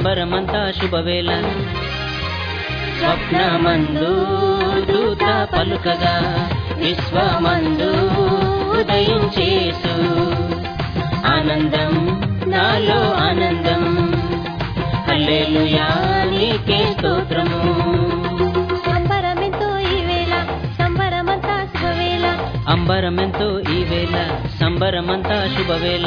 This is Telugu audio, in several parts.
సంబరమంతా శుభవేళ స్వప్నమందు దూత పలుకగా విశ్వమందు ఉదయించేసు ఆనందం నాలో ఆనందం హల్లెలూయా నీకే స్తోత్రము సంబరమెంతో ఈ వేళ సంబరమంతా శుభవేళ అంబరమెంతో ఈ వేళ సంబరమంతా శుభవేళ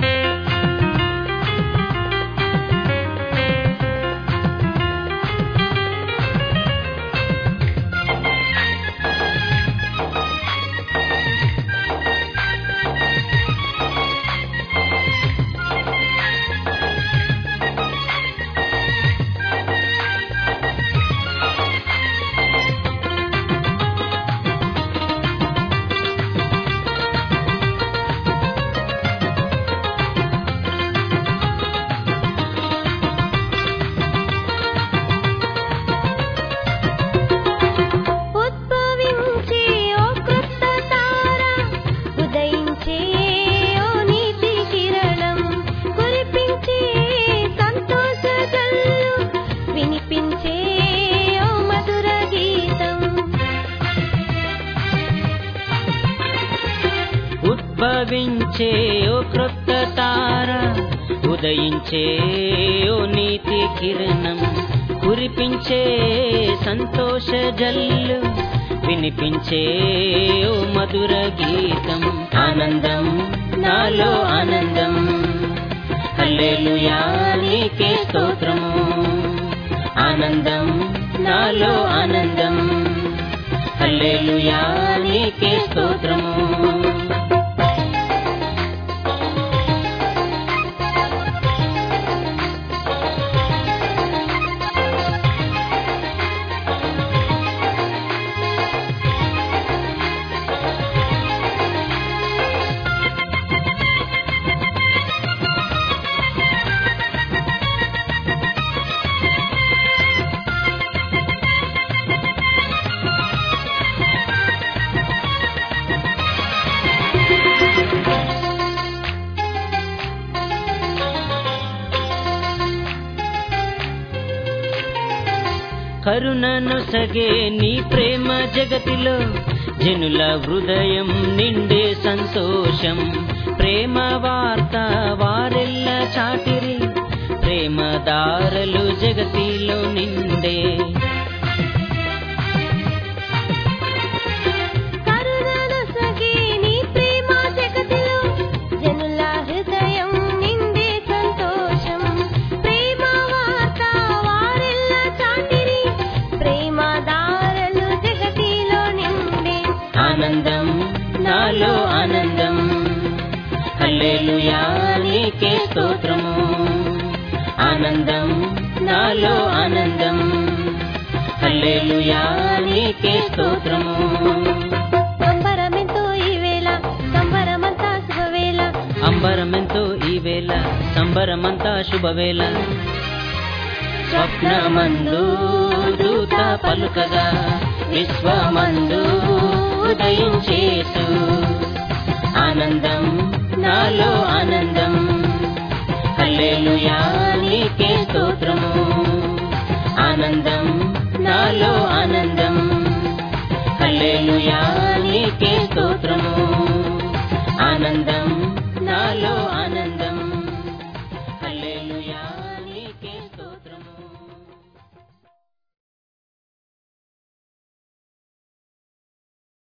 ఉద్భవించే ఓ క్రొత్త తార ఉదయించే ఓ నీతి కిరణం కురిపించే సంతోష జల్లు వినిపించే ఓ మధుర గీతం ఉద్భవించే ఓ క్రొత్త తార ఉదయించే ఓ నీతి కిరణం కురిపించే సంతోష జల్లు వినిపించే ఓ మధుర గీతం ఆనందం నాలో ఆనందం హల్లెలూయా నీకే స్తోత్రము ఆనందం నాలో ఆనందం హల్లెలూయా నీకే స్తోత్రము కరుణను సగే నీ ప్రేమ జగతిలో జనుల హృదయం నిండే సంతోషం ప్రేమ వార్త వారెల్ల చాటిరి ప్రేమ దారలు జగతిలో నిండే కరుణను సగే నీ ప్రేమ జగతిలో జనుల హృదయం నిండే సంతోషం ప్రేమ వార్త వారెల్ల చాటిరి ప్రేమ దారలు జగతిలో నిండే ఆనందం నాలో ఆనందం హల్లెలూయా నీకే స్తోత్రము ఆనందం నాలో ఆనందం హల్లెలూయా నీకే స్తోత్రము సంబరమెంతో ఈ వేళ సంబరమంతా శుభవేళ అంబరమెంతో ఈ వేళ సంబరమంతా శుభవేళ స్వప్నమందు దూత పలుకగా విశ్వమందు ఉదయించేసు ఆనందం నాలో ఆనందం హల్లెలూయా నీకే స్తోత్రము ఆనందం నాలో ఆనందం హల్లెలూయా నీకే స్తోత్రము